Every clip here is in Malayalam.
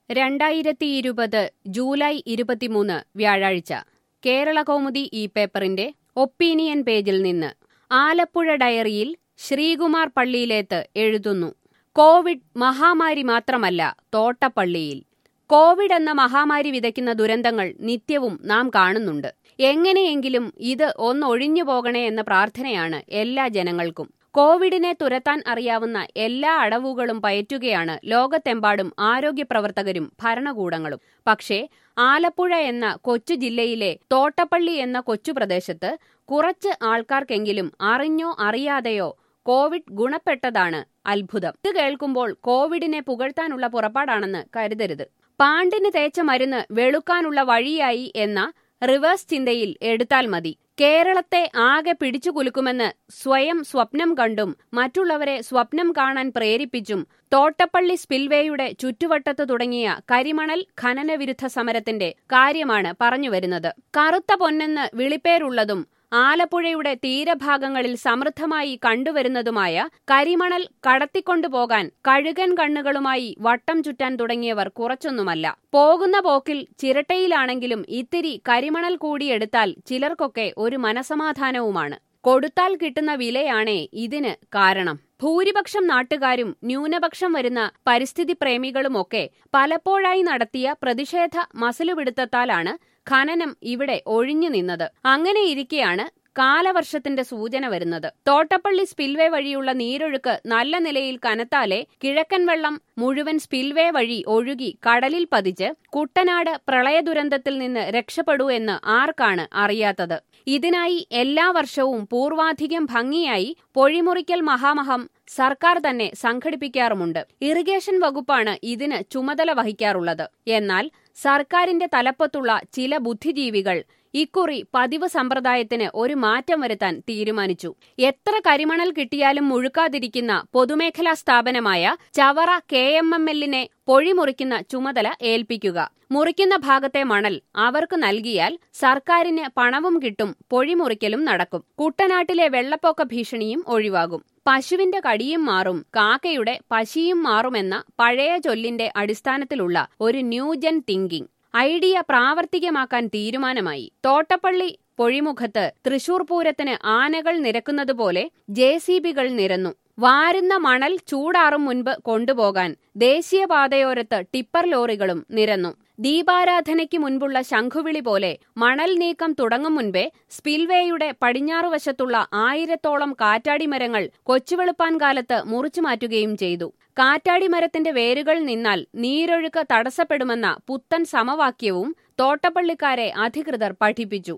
രണ്ടായിരത്തി ഇരുപത് ജൂലൈ ഇരുപത്തിമൂന്ന് വ്യാഴാഴ്ച കേരള കൗമുദി ഈ പേപ്പറിന്റെ ഒപ്പീനിയൻ പേജിൽ നിന്ന് ആലപ്പുഴ ഡയറിയിൽ ശ്രീകുമാർ പള്ളിയിലേത്ത് എഴുതുന്നു കോവിഡ് മഹാമാരി മാത്രമല്ല തോട്ടപ്പള്ളിയിൽ കോവിഡ് എന്ന മഹാമാരി വിതയ്ക്കുന്ന ദുരന്തങ്ങൾ നിത്യവും നാം കാണുന്നുണ്ട് എങ്ങനെയെങ്കിലും ഇത് ഒന്നൊഴിഞ്ഞു പോകണേ എന്ന പ്രാർത്ഥനയാണ് എല്ലാ ജനങ്ങൾക്കും കോവിഡിനെ തുരത്താൻ അറിയാവുന്ന എല്ലാ അടവുകളും പയറ്റുകയാണ് ലോകത്തെമ്പാടും ആരോഗ്യ പ്രവർത്തകരും ഭരണകൂടങ്ങളും പക്ഷേ ആലപ്പുഴ എന്ന കൊച്ചു ജില്ലയിലെ തോട്ടപ്പള്ളി എന്ന കൊച്ചു പ്രദേശത്ത് കുറച്ച് ആൾക്കാർക്കെങ്കിലും അറിഞ്ഞോ അറിയാതെയോ കോവിഡ് ഗുണപ്പെട്ടതാണ് അത്ഭുതം ഇത് കേൾക്കുമ്പോൾ കോവിഡിനെ പുകഴ്ത്താനുള്ള പുറപ്പാടാണെന്ന് കരുതരുത് പാണ്ടിന് തേച്ച മരുന്ന് വെളുക്കാനുള്ള വഴിയായി എന്ന റിവേഴ്സ് ചിന്തയിൽ എടുത്താൽ മതി കേരളത്തെ ആകെ പിടിച്ചുകുലുക്കുമെന്ന് സ്വയം സ്വപ്നം കണ്ടും മറ്റുള്ളവരെ സ്വപ്നം കാണാൻ പ്രേരിപ്പിച്ചും തോട്ടപ്പള്ളി സ്പിൽവേയുടെ ചുറ്റുവട്ടത്ത് തുടങ്ങിയ കരിമണൽ ഖനനവിരുദ്ധ സമരത്തിന്റെ കാര്യമാണ് പറഞ്ഞുവരുന്നത് കറുത്ത പൊന്നെന്ന് വിളിപ്പേരുള്ളതും ആലപ്പുഴയുടെ തീരഭാഗങ്ങളിൽ സമൃദ്ധമായി കണ്ടുവരുന്നതുമായ കരിമണൽ കടത്തിക്കൊണ്ടുപോകാൻ കഴുകൻ കണ്ണുകളുമായി വട്ടം ചുറ്റാൻ തുടങ്ങിയവർ കുറച്ചൊന്നുമല്ല പോകുന്ന പോക്കിൽ ചിരട്ടയിലാണെങ്കിലും ഇത്തിരി കരിമണൽ കൂടിയെടുത്താൽ ചിലർക്കൊക്കെ ഒരു മനസമാധാനവുമാണ് കൊടുത്താൽ കിട്ടുന്ന വിലയാണേ ഇതിന് കാരണം ഭൂരിപക്ഷം നാട്ടുകാരും ന്യൂനപക്ഷം വരുന്ന പരിസ്ഥിതി പ്രേമികളുമൊക്കെ പലപ്പോഴായി നടത്തിയ പ്രതിഷേധ മസിലുപിടുത്തത്താലാണ് ഖനനം ഇവിടെ ഒഴിഞ്ഞു നിന്നത് അങ്ങനെയിരിക്കെയാണ് കാലവർഷത്തിന്റെ സൂചന വരുന്നത് തോട്ടപ്പള്ളി സ്പിൽവേ വഴിയുള്ള നീരൊഴുക്ക് നല്ല നിലയിൽ കനത്താലെ കിഴക്കൻ വെള്ളം മുഴുവൻ സ്പിൽവേ വഴി ഒഴുകി കടലിൽ പതിച്ച് കുട്ടനാട് പ്രളയദുരന്തത്തിൽ നിന്ന് രക്ഷപ്പെടൂ എന്ന് ആർക്കാണ് അറിയാത്തത് ഇതിനായി എല്ലാ വർഷവും പൂർവാധികം ഭംഗിയായി പൊഴിമുറിക്കൽ മഹാമഹം സർക്കാർ തന്നെ സംഘടിപ്പിക്കാറുമുണ്ട് ഇറിഗേഷൻ വകുപ്പാണ് ഇതിന് ചുമതല വഹിക്കാറുള്ളത് എന്നാൽ സർക്കാരിന്റെ തലപ്പത്തുള്ള ചില ബുദ്ധിജീവികൾ ഇക്കുറി പതിവ് സമ്പ്രദായത്തിന് ഒരു മാറ്റം വരുത്താൻ തീരുമാനിച്ചു എത്ര കരിമണൽ കിട്ടിയാലും മുഴുക്കാതിരിക്കുന്ന പൊതുമേഖലാ സ്ഥാപനമായ ചവറ കെ എം എം എല്ലിനെ പൊഴിമുറിക്കുന്ന ചുമതല ഏൽപ്പിക്കുക മുറിക്കുന്ന ഭാഗത്തെ മണൽ അവർക്ക് നൽകിയാൽ സർക്കാരിന് പണവും കിട്ടും പൊഴിമുറിക്കലും നടക്കും കുട്ടനാട്ടിലെ വെള്ളപ്പൊക്ക ഭീഷണിയും ഒഴിവാകും പശുവിന്റെ കടിയും മാറും കാക്കയുടെ പശിയും മാറുമെന്ന പഴയ ചൊല്ലിന്റെ അടിസ്ഥാനത്തിലുള്ള ഒരു ന്യൂജൻ തിങ്കിംഗ് ഐഡിയ പ്രാവർത്തികമാക്കാൻ തീരുമാനമായി തോട്ടപ്പള്ളി പൊഴിമുഖത്ത് തൃശൂർ പൂരത്തിന് ആനകൾ നിരക്കുന്നതുപോലെ ജെ സി ബികൾ നിരന്നു വാരുന്ന മണൽ ചൂടാറും മുൻപ് കൊണ്ടുപോകാൻ ദേശീയപാതയോരത്ത് ടിപ്പർ ലോറികളും നിരന്നു ദീപാരാധനയ്ക്ക് മുൻപുള്ള ശംഖുവിളി പോലെ മണൽ നീക്കം തുടങ്ങും മുൻപേ സ്പിൽവേയുടെ പടിഞ്ഞാറുവശത്തുള്ള ആയിരത്തോളം കാറ്റാടി മരങ്ങൾ കൊച്ചുവെളുപ്പാൻ കാലത്ത് മുറിച്ചു മാറ്റുകയും ചെയ്തു കാറ്റാടി മരത്തിന്റെ വേരുകൾ നിന്നാൽ നീരൊഴുക്ക് തടസ്സപ്പെടുമെന്ന പുത്തൻ സമവാക്യവും തോട്ടപ്പള്ളിക്കാരെ അധികൃതർ പഠിപ്പിച്ചു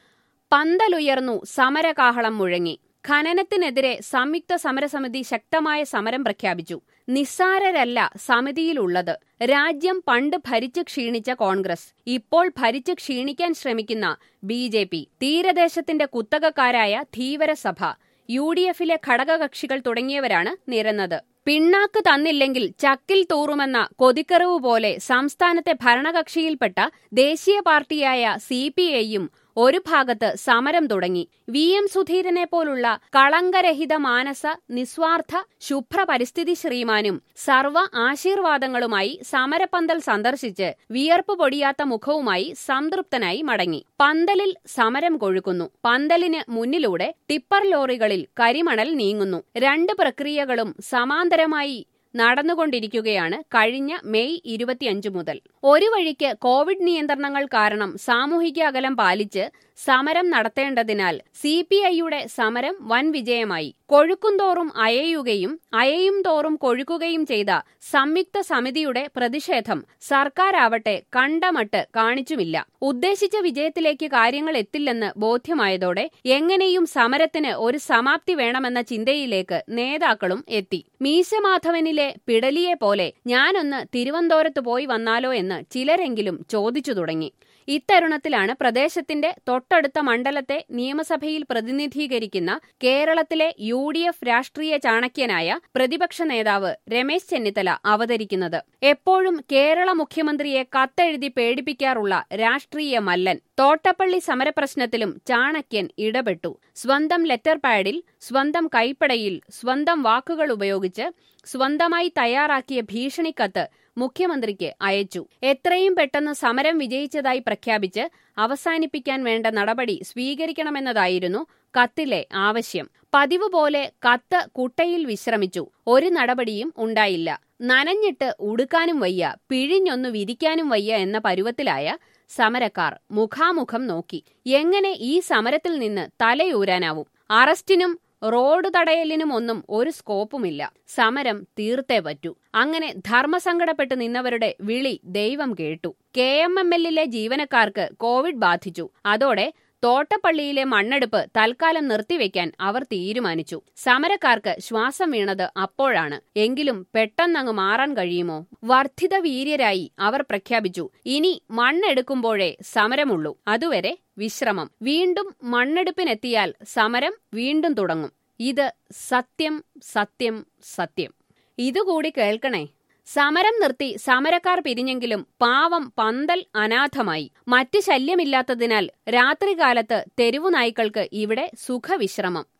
പന്തലുയർന്നു സമരകാഹളം മുഴങ്ങി ഖനനത്തിനെതിരെ സംയുക്ത സമരസമിതി ശക്തമായ സമരം പ്രഖ്യാപിച്ചു നിസ്സാരരല്ല സമിതിയിലുള്ളത് രാജ്യം പണ്ട് ഭരിച്ചു ക്ഷീണിച്ച കോൺഗ്രസ് ഇപ്പോൾ ഭരിച്ചു ക്ഷീണിക്കാൻ ശ്രമിക്കുന്ന ബി ജെ പി തീരദേശത്തിന്റെ കുത്തകക്കാരായ ധീവരസഭ യു ഡി എഫിലെ ഘടകകക്ഷികൾ തുടങ്ങിയവരാണ് നിരന്നത് പിണ്ണാക്ക് തന്നില്ലെങ്കിൽ ചക്കിൽ തൂറുമെന്ന കൊതിക്കറിവ് പോലെ സംസ്ഥാനത്തെ ഭരണകക്ഷിയിൽപ്പെട്ട ദേശീയ പാർട്ടിയായ സി പി ഐയും ഒരു ഭാഗത്ത് സമരം തുടങ്ങി വി എം സുധീരനെ പോലുള്ള കളങ്കരഹിത മാനസ നിസ്വാർത്ഥ ശുഭ്ര പരിസ്ഥിതി ശ്രീമാനും സർവ ആശീർവാദങ്ങളുമായി സമരപന്തൽ സന്ദർശിച്ച് വിയർപ്പ് പൊടിയാത്ത മുഖവുമായി സംതൃപ്തനായി മടങ്ങി പന്തലിൽ സമരം കൊഴുക്കുന്നു പന്തലിന് മുന്നിലൂടെ ടിപ്പർ ലോറികളിൽ കരിമണൽ നീങ്ങുന്നു രണ്ട് പ്രക്രിയകളും സമാന്തരമായി നടന്നുകൊണ്ടിരിക്കുകയാണ് കഴിഞ്ഞ മെയ് ഇരുപത്തിയഞ്ച് മുതൽ ഒരു വഴിക്ക് കോവിഡ് നിയന്ത്രണങ്ങൾ കാരണം സാമൂഹിക അകലം പാലിച്ച് സമരം നടത്തേണ്ടതിനാൽ സി പി ഐയുടെ സമരം വൻ വിജയമായി കൊഴുക്കുംതോറും അയയുകയും അയയും തോറും കൊഴുക്കുകയും ചെയ്ത സംയുക്ത സമിതിയുടെ പ്രതിഷേധം സർക്കാരാവട്ടെ കണ്ടമട്ട് കാണിച്ചുമില്ല ഉദ്ദേശിച്ച വിജയത്തിലേക്ക് കാര്യങ്ങൾ എത്തില്ലെന്ന് ബോധ്യമായതോടെ എങ്ങനെയും സമരത്തിന് ഒരു സമാപ്തി വേണമെന്ന ചിന്തയിലേക്ക് നേതാക്കളും എത്തി മീശമാധവനിലെ പിടലിയെ പോലെ ഞാനൊന്ന് തിരുവനന്തപുരത്ത് പോയി വന്നാലോ എന്ന് ചിലരെങ്കിലും ചോദിച്ചു തുടങ്ങി ഇത്തരുണത്തിലാണ് പ്രദേശത്തിന്റെ തൊട്ടടുത്ത മണ്ഡലത്തെ നിയമസഭയിൽ പ്രതിനിധീകരിക്കുന്ന കേരളത്തിലെ യു ഡി എഫ് രാഷ്ട്രീയ ചാണക്യനായ പ്രതിപക്ഷ നേതാവ് രമേശ് ചെന്നിത്തല അവതരിക്കുന്നത് എപ്പോഴും കേരള മുഖ്യമന്ത്രിയെ കത്തെഴുതി പേടിപ്പിക്കാറുള്ള രാഷ്ട്രീയ മല്ലൻ തോട്ടപ്പള്ളി സമരപ്രശ്നത്തിലും ചാണക്യൻ ഇടപെട്ടു സ്വന്തം ലെറ്റർ പാഡിൽ സ്വന്തം കൈപ്പടയിൽ സ്വന്തം വാക്കുകൾ ഉപയോഗിച്ച് സ്വന്തമായി തയ്യാറാക്കിയ ഭീഷണിക്കത്ത് മുഖ്യമന്ത്രിക്ക് അയച്ചു എത്രയും പെട്ടെന്ന് സമരം വിജയിച്ചതായി പ്രഖ്യാപിച്ച് അവസാനിപ്പിക്കാൻ വേണ്ട നടപടി സ്വീകരിക്കണമെന്നതായിരുന്നു കത്തിലെ ആവശ്യം പതിവ് പോലെ കത്ത് കുട്ടയിൽ വിശ്രമിച്ചു ഒരു നടപടിയും ഉണ്ടായില്ല നനഞ്ഞിട്ട് ഉടുക്കാനും വയ്യ പിഴിഞ്ഞൊന്നു വിരിക്കാനും വയ്യ എന്ന പരുവത്തിലായ സമരക്കാർ മുഖാമുഖം നോക്കി എങ്ങനെ ഈ സമരത്തിൽ നിന്ന് തലയൂരാനാവും അറസ്റ്റിനും റോഡ് തടയലിനും ഒന്നും ഒരു സ്കോപ്പുമില്ല സമരം തീർത്തേ പറ്റൂ അങ്ങനെ ധർമ്മസങ്കടപ്പെട്ട് നിന്നവരുടെ വിളി ദൈവം കേട്ടു കെ എം എം എല്ലിലെ ജീവനക്കാർക്ക് കോവിഡ് ബാധിച്ചു അതോടെ തോട്ടപ്പള്ളിയിലെ മണ്ണെടുപ്പ് തൽക്കാലം നിർത്തിവെക്കാൻ അവർ തീരുമാനിച്ചു സമരക്കാർക്ക് ശ്വാസം വീണത് അപ്പോഴാണ് എങ്കിലും പെട്ടെന്നങ്ങ് മാറാൻ കഴിയുമോ വർദ്ധിത വീര്യരായി അവർ പ്രഖ്യാപിച്ചു ഇനി മണ്ണെടുക്കുമ്പോഴേ സമരമുള്ളൂ അതുവരെ വിശ്രമം വീണ്ടും മണ്ണെടുപ്പിനെത്തിയാൽ സമരം വീണ്ടും തുടങ്ങും ഇത് സത്യം സത്യം സത്യം ഇതുകൂടി കേൾക്കണേ സമരം നിർത്തി സമരക്കാർ പിരിഞ്ഞെങ്കിലും പാവം പന്തൽ അനാഥമായി മറ്റ് ശല്യമില്ലാത്തതിനാൽ രാത്രികാലത്ത് തെരുവുനായ്ക്കൾക്ക് ഇവിടെ സുഖവിശ്രമം